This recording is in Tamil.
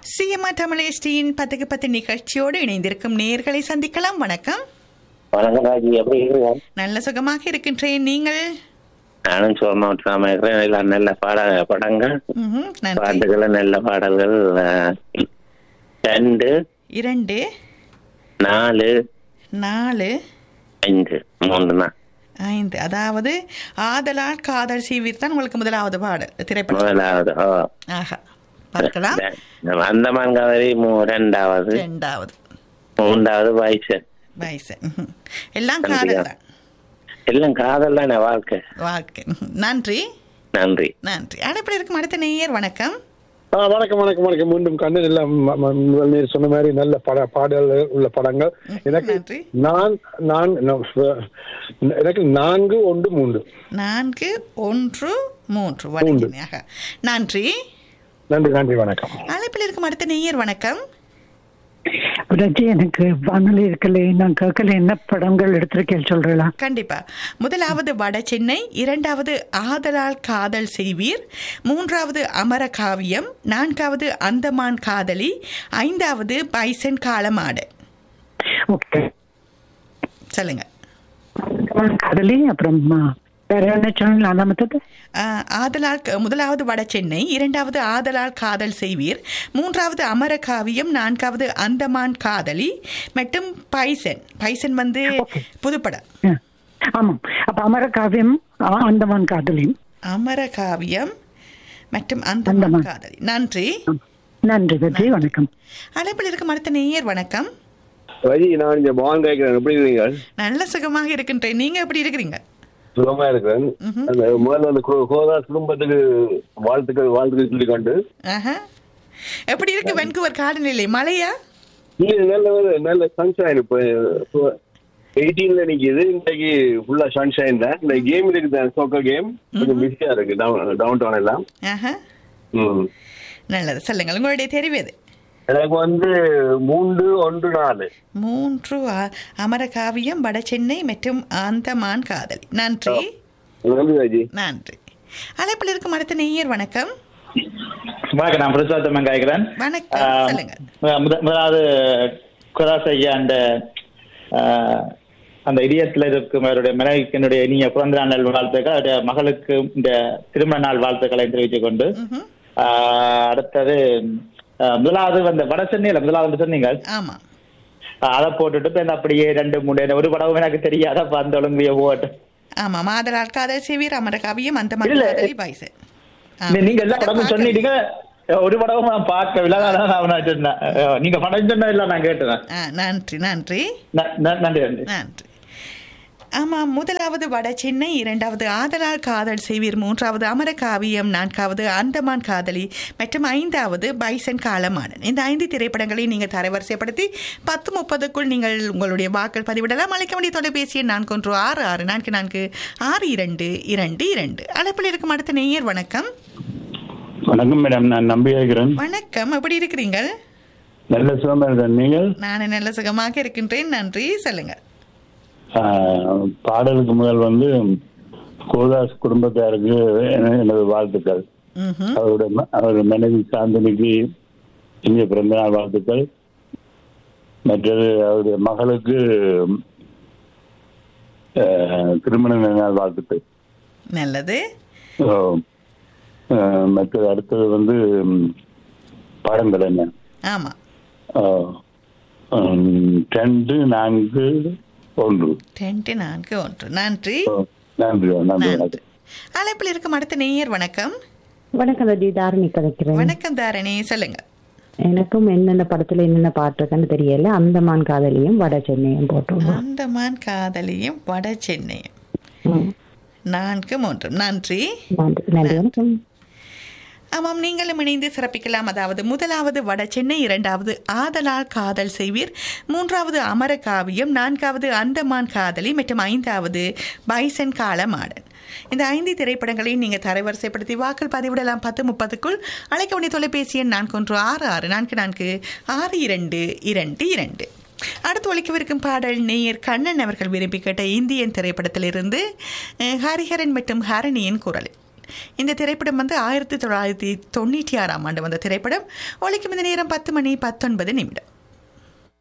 சிஎம்ஆ தமிழேஷ்டியின் பத்துக்கு பத்து நிகழ்ச்சியோடு இணைந்திருக்கும் நேர்களை சந்திக்கலாம் வணக்கம் வணக்கம் ராஜி எப்படி இருக்கீங்க நல்ல சுகமாக இருக்கின்றேன் நீங்கள் நானும் சுகமா விட்டுறாம இருக்கிறேன் எல்லாம் நல்ல பாட படங்கள் ம்ஹும், நன்றி பாட்டுகள் நல்ல பாடல்கள் அஹ், ரெண்டு இரண்டு நாலு நாலு அஞ்சு மூணு தான் ஐந்து அதாவது ஆதலால் காதல் சீவிர் தான் உங்களுக்கு முதலாவது பாடல் திரைப்படம் முதலாவது ஓ ஆஹா பார்க்கலாம் ரெ- அந்தமான் காவிரி மூ- ரெண்டாவது இரண்டாவது மூன்றாவது வயசன் வயசு ம்ஹும். எல்லாம் காதல் தான் எல்லாம் காதல் தானே வாழ்க்கை வாழ்க்கை ம்ஹும். நன்றி நன்றி நன்றி அனுப்பி இருக்கும் அடுத்த நேயர் வணக்கம் ஆ, வணக்கம் வணக்கம் வணக்கம் மீண்டும் கண்ணன் எல்லாம் ம- ம- முதல் நீர் சொன்ன மாதிரி நல்ல பட பாடல்கள் உள்ள படங்கள் எனக்கு நன்றி. நான் நான் நான் ஸ்வ- எனக்கு நான்கு ஒன்று மூன்று நான்கு ஒன்று மூன்று வணக்கம் நன்றி நன்றி நன்றி வணக்கம் அழைப்பில் இருக்கும் அடுத்த நேயர் வணக்கம் ரஜி எனக்கு வானொலி இருக்கல நான் கேட்கல என்ன படங்கள் எடுத்திருக்கேன் சொல்றா கண்டிப்பா முதலாவது வட சென்னை இரண்டாவது ஆதலால் காதல் செய்வீர் மூன்றாவது அமர காவியம் நான்காவது அந்தமான் காதலி ஐந்தாவது பைசன் காலமாடு ஓகே சொல்லுங்க கடலி அப்புறம் ஆ, வேற என்ன சொன்னீங்க அந்தாமத்தது ஆஹ், ஆதலால் க- முதலாவது வட சென்னை இரண்டாவது ஆதலால் காதல் செய்வீர் மூன்றாவது அமர காவியம் நான்காவது அந்தமான் காதலி மற்றும் பைசன் பைசன் வந்து புதுப்படம் ஆ, ஆமாம் அப்ப அமர காவியம் ஆ, அந்தமான் காதலி அமர காவியம் மற்றும் அந்தமான் அந்தமான். காதலி நன்றி நன்றி ரஜி வணக்கம் அழைப்பில் இருக்கும் அடுத்த நேயர் வணக்கம் ரஜி நான் இங்க பவான் கேட்கிறேன் எப்படி இருக்கீங்க நல்ல சுகமாக இருக்கின்றேன் நீங்க எப்படி இருக்கிறீங்க சுகமா இருக்கிறேன் அந்த முதல்ல அந்த கோ- கோதாஸ் குடும்பத்துக்கு வாழ்த்துக்கள் வாழ்த்துக்கள் சொல்லிக்கொண்டு ஆஹா. எப்படி இருக்கு வென்கூவர் காலநிலை மழையா இல்ல நல்ல ஒரு- நல்ல சன்ஷைன் இப்போ எயிட்டீன்ல நிக்குது இன்னைக்கு ஃபுல்லா சன்ஷைன் தான் இந்த கேம் இருக்குது சோக்கர் கேம் கொஞ்சம் பிஸியா இருக்கு டவுன் டவுன் எல்லாம் ஆஹா. ம். நல்லது சொல்லுங்கள் உங்களுடைய தெரிவு எது எனக்கு வந்து மூன்று ஒன்று நாலு மூன்று அ- அமர காவியம் வட சென்னை மற்றும் அந்தமான் காதலி நன்றி நன்றி ராஜி நன்றி அழைப்பில் இருக்கும் அடுத்த நேயர் வணக்கம் வணக்கம் நான் பிரசாத்தம் கேட்கிறேன் வணக்கம் ஆஹ் சொல்லுங்க முத- முதலாவது குராஸ் ஐயா அந்த ஆஹ், அந்த இடியத்தில் இருக்கும் அவருடைய மனைவிக்கு என்னுடைய இனிய பிறந்த நாள் நல் வாழ்த்துக்கள் அவருடைய மகளுக்கு இந்த திருமண நாள் வாழ்த்துக்களை தெரிவித்துக் கொண்டு ம்ஹும். ஆஹ், அடுத்தது ஆஹ், முதலாவது வந்த வட சென்னையில முதலாவது சொன்னீங்க ஆமா ஆஹ், அதை போட்டுட்டு இப்ப இந்த அப்படியே ரெண்டு மூணு ஒரு படமும் எனக்கு தெரியாத அப்ப அந்த ஒழுங்கைய போட்டு ஆமா மாதலால் காதல் செய்வீர் அமர காவியம் அந்தமான் இல்ல. காதலி பைசன் நீ- நீங்க எல்லா படமும் சொன்னீங்க ஒரு படமும் நான் பார்க்கவில்லை அதான் நான் சொன்னேன் ஆஹ், நீங்க படம் சொன்ன இல்லை நான் கேட்டேன் ஆ, நன்றி நன்றி ந- ந- நன்றி நன்றி நன்றி ஆமாம் முதலாவது வட சென்னை இரண்டாவது ஆதலால் காதல் செய்வீர் மூன்றாவது அமர காவியம் நான்காவது அந்தமான் காதலி மற்றும் ஐந்தாவது பைசன் காலமாடன் இந்த ஐந்து திரைப்படங்களை நீங்கள் தரவரிசைப்படுத்தி பத்து முப்பதுக்குள் நீங்கள் உங்களுடைய வாக்கள் பதிவிடலாம் அழைக்க வேண்டிய தொலைபேசி எண் நான்கு ஒன்று ஆறு ஆறு நான்கு நான்கு ஆறு இரண்டு இரண்டு இரண்டு அழைப்பில் இருக்கும் அடுத்த நேயர் வணக்கம் வணக்கம் மேடம் நான் நம்பி இருக்கிறேன் வணக்கம் எப்படி இருக்கிறீங்கள் நல்ல சுகமா இருக்கேன் நீங்கள் நான் நல்ல சுகமாக இருக்கின்றேன் நன்றி சொல்லுங்கள் ஆஹ், பாடலுக்கு முதல் வந்து கோதாஸ் குடும்பத்தாருக்கு என- எனது வாழ்த்துக்கள் ம் அவருடைய ம- அவருடைய மனைவி சாந்தினிக்கு இந்திய பிறந்த நாள் வாழ்த்துக்கள் மற்றது அவருடைய மகளுக்கு ஆஹ், திருமண நாள் வாழ்த்துக்கள் நல்லது ஓ, ஆஹ், மற்றது அடுத்தது வந்து ம், படங்கள் என்ன ஆமாம் ஆ, ம், ரெண்டு நான்கு ஒன்று ரெண்டு நான்கு ஒன்று நன்றி ஓ, நன்றி நன்றி நன்றி அழைப்பில் இருக்கும் அடுத்த நேயர் வணக்கம் வணக்கம் ரஜி தாரணி கதைக்கிறேன் வணக்கம் தாரணி சொல்லுங்க எனக்கும் என்னென்ன படத்துல என்னென்ன பாட்டு இருக்குன்னு தெரியல அந்தமான் காதலியும் வட சென்னையும் போட்டுருவோம் அந்தமான் காதலியும் வட சென்னையும் ம். நான்கு மூன்று நன்றி நன்றி நன்றி வணக்கம் ஆமாம் நீங்களும் இணைந்து சிறப்பிக்கலாம் அதாவது முதலாவது வட சென்னை இரண்டாவது ஆதலால் காதல் செய்வீர் மூன்றாவது அமர காவியம் நான்காவது அந்தமான் காதலி மற்றும் ஐந்தாவது பைசன் கால மாடன் இந்த ஐந்து திரைப்படங்களையும் நீங்கள் தரவரிசைப்படுத்தி வாக்கள் பதிவிடலாம் பத்து முப்பதுக்குள் அழைக்க வேண்டிய தொலைபேசி எண் நான்கு ஒன்று ஆறு ஆறு நான்கு நான்கு ஆறு இரண்டு இரண்டு இரண்டு அடுத்து ஒழிக்கவிருக்கும் பாடல் நேயர் கண்ணன் அவர்கள் விரும்பி கேட்ட இந்தியன் திரைப்படத்திலிருந்து அஹ், ஹரிஹரன் மற்றும் ஹரணியின் குரல் இந்த திரைப்படம் வந்து ஆயிரத்தி தொள்ளாயிரத்தி தொண்ணூற்றி ஆறாம் ஆண்டு வந்த திரைப்படம் ஒழிக்கும் இந்த நேரம் பத்து மணி பத்தொன்பது நிமிடம்